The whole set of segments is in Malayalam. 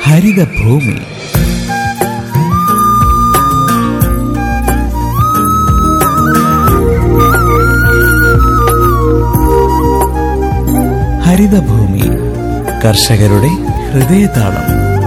ഹരിതഭൂമി ഹരിതഭൂമി കർഷകരുടെ ഹൃദയതാളം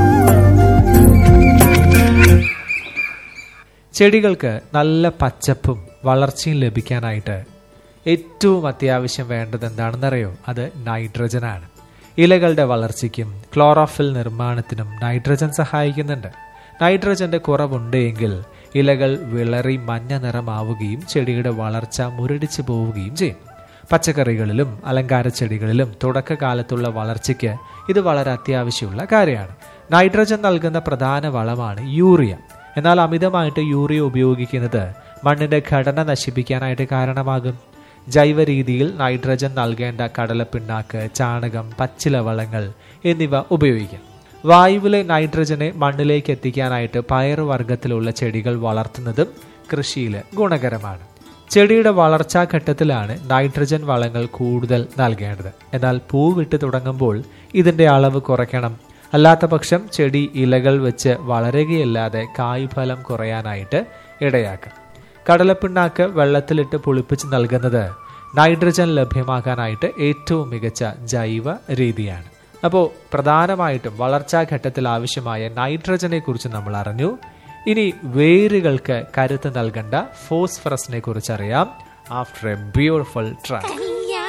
ചെടികൾക്ക് നല്ല പച്ചപ്പും വളർച്ചയും ലഭിക്കാനായിട്ട് ഏറ്റവും അത്യാവശ്യം വേണ്ടത് എന്താണെന്നറിയോ അത് നൈട്രജനാണ് ഇലകളുടെ വളർച്ചയ്ക്കും ക്ലോറോഫിൽ നിർമ്മാണത്തിനും നൈട്രജൻ സഹായിക്കുന്നുണ്ട് നൈട്രജന്റെ കുറവുണ്ട് എങ്കിൽ ഇലകൾ വിളറി മഞ്ഞ നിറമാവുകയും ചെടിയുടെ വളർച്ച മുരടിച്ചു പോവുകയും ചെയ്യും പച്ചക്കറികളിലും അലങ്കാര ചെടികളിലും തുടക്കകാലത്തുള്ള വളർച്ചയ്ക്ക് ഇത് വളരെ അത്യാവശ്യമുള്ള കാര്യമാണ് നൈട്രജൻ നൽകുന്ന പ്രധാന വളമാണ് യൂറിയ എന്നാൽ അമിതമായിട്ട് യൂറിയ ഉപയോഗിക്കുന്നത് മണ്ണിന്റെ ഘടന നശിപ്പിക്കാനായിട്ട് കാരണമാകും ജൈവ രീതിയിൽ നൈട്രജൻ നൽകേണ്ട കടലപ്പിണ്ണാക്ക് ചാണകം പച്ചിലവളങ്ങൾ എന്നിവ ഉപയോഗിക്കാം വായുവിലെ നൈട്രജനെ മണ്ണിലേക്ക് എത്തിക്കാനായിട്ട് പയറുവർഗത്തിലുള്ള ചെടികൾ വളർത്തുന്നതും കൃഷിയിൽ ഗുണകരമാണ് ചെടിയുടെ വളർച്ചാ ഘട്ടത്തിലാണ് നൈട്രജൻ വളങ്ങൾ കൂടുതൽ നൽകേണ്ടത് എന്നാൽ പൂവിട്ട് തുടങ്ങുമ്പോൾ ഇതിന്റെ അളവ് കുറയ്ക്കണം അല്ലാത്ത പക്ഷം ചെടി ഇലകൾ വെച്ച് വളരുകയല്ലാതെ കായ്ഫലം കുറയാനായിട്ട് ഇടയാക്കും കടലപ്പിണ്ണാക്ക് വെള്ളത്തിലിട്ട് പുളിപ്പിച്ച് നൽകുന്നത് നൈട്രജൻ ലഭ്യമാക്കാനായിട്ട് ഏറ്റവും മികച്ച ജൈവ രീതിയാണ് അപ്പോൾ പ്രധാനമായിട്ടും വളർച്ചാ ഘട്ടത്തിൽ ആവശ്യമായ നൈട്രജനെ കുറിച്ച് നമ്മൾ അറിഞ്ഞു ഇനി വേരുകൾക്ക് കരുത്ത് നൽകേണ്ട ഫോസ്ഫറസിനെ കുറിച്ച് അറിയാം ആഫ്റ്റർ എ ബ്യൂട്ടിഫുൾ ട്രാക്ക്